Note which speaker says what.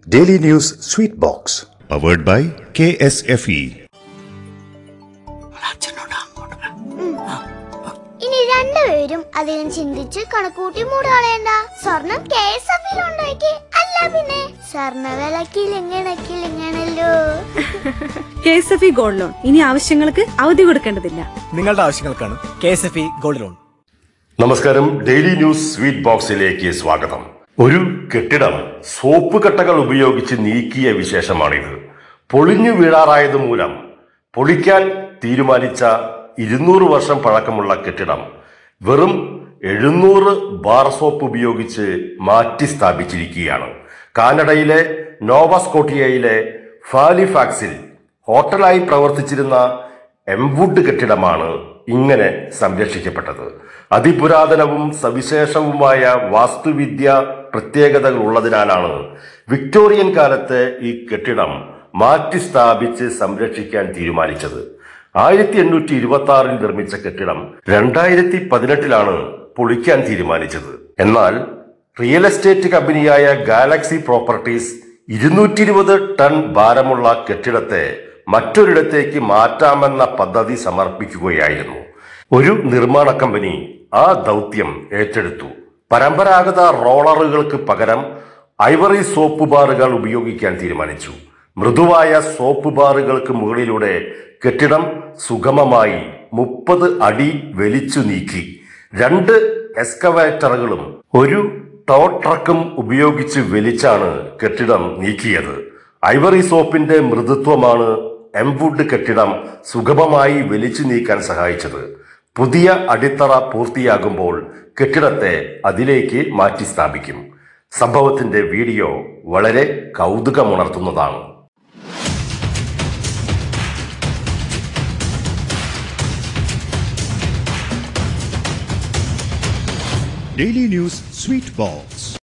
Speaker 1: Daily News Sweet Box.
Speaker 2: powered by KSFE.
Speaker 3: ഇനി രണ്ടുപേരും അധികം ചിന്തിച്ച് കണക്കൂട്ടി മൂടാളേണ്ട സ്വർണം കെ എസ് എഫ് ഉണ്ടാക്കി അല്ല പിന്നെ സ്വർണ്ണ വിലക്കിലിങ്ങണക്കിലിങ്ങണല്ലോ
Speaker 4: K S F E gold loan ഇനി ആവശ്യങ്ങൾക്ക് അവധി കൊടുക്കേണ്ടതില്ല
Speaker 5: നിങ്ങളുടെ ആവശ്യങ്ങൾക്കാണ് K S F E gold loan
Speaker 6: നമസ്കാരം ഡെയിലി ന്യൂസ് സ്വീറ്റ് ബോക്സിലേക്ക് സ്വാഗതം ഒരു കെട്ടിടം സോപ്പ് കട്ടകൾ ഉപയോഗിച്ച് നീക്കിയ വിശേഷമാണിത് പൊളിഞ്ഞു വീഴാറായത് മൂലം പൊളിക്കാൻ തീരുമാനിച്ച ഇരുന്നൂറ് വർഷം പഴക്കമുള്ള കെട്ടിടം വെറും എഴുന്നൂറ് ബാർ സോപ്പ് ഉപയോഗിച്ച് മാറ്റി സ്ഥാപിച്ചിരിക്കുകയാണ് കാനഡയിലെ നോവാസ്കോട്ടിയയിലെ ഫാലിഫാക്സിൽ ഹോട്ടലായി പ്രവർത്തിച്ചിരുന്ന എംവുഡ് കെട്ടിടമാണ് ഇങ്ങനെ സംരക്ഷിക്കപ്പെട്ടത് അതിപുരാതനവും സവിശേഷവുമായ വാസ്തുവിദ്യ പ്രത്യേകതകൾ ഉള്ളതിനാലാണ് വിക്ടോറിയൻ കാലത്ത് ഈ കെട്ടിടം മാറ്റി സ്ഥാപിച്ച് സംരക്ഷിക്കാൻ തീരുമാനിച്ചത് ആയിരത്തി എണ്ണൂറ്റി ഇരുപത്തി ആറിൽ നിർമ്മിച്ച കെട്ടിടം രണ്ടായിരത്തി പതിനെട്ടിലാണ് പൊളിക്കാൻ തീരുമാനിച്ചത് എന്നാൽ റിയൽ എസ്റ്റേറ്റ് കമ്പനിയായ ഗാലക്സി പ്രോപ്പർട്ടീസ് ഇരുന്നൂറ്റി ഇരുപത് ടൺ ഭാരമുള്ള കെട്ടിടത്തെ മറ്റൊരിടത്തേക്ക് മാറ്റാമെന്ന പദ്ധതി സമർപ്പിക്കുകയായിരുന്നു ഒരു നിർമ്മാണ കമ്പനി ആ ദൗത്യം ഏറ്റെടുത്തു പരമ്പരാഗത റോളറുകൾക്ക് പകരം ഐവറി സോപ്പ് ബാറുകൾ ഉപയോഗിക്കാൻ തീരുമാനിച്ചു മൃദുവായ സോപ്പ് ബാറുകൾക്ക് മുകളിലൂടെ കെട്ടിടം സുഗമമായി മുപ്പത് അടി വലിച്ചു നീക്കി രണ്ട് എക്സ്കവേറ്ററുകളും ഒരു ടോ ട്രക്കും ഉപയോഗിച്ച് വലിച്ചാണ് കെട്ടിടം നീക്കിയത് ഐവറി സോപ്പിന്റെ മൃദുത്വമാണ് എംവുഡ് കെട്ടിടം സുഗമമായി വലിച്ചു നീക്കാൻ സഹായിച്ചത് പുതിയ അടിത്തറ പൂർത്തിയാകുമ്പോൾ കെട്ടിടത്തെ അതിലേക്ക് മാറ്റി സ്ഥാപിക്കും സംഭവത്തിന്റെ വീഡിയോ വളരെ കൗതുകമുണർത്തുന്നതാണ്
Speaker 2: Daily News Sweet Box.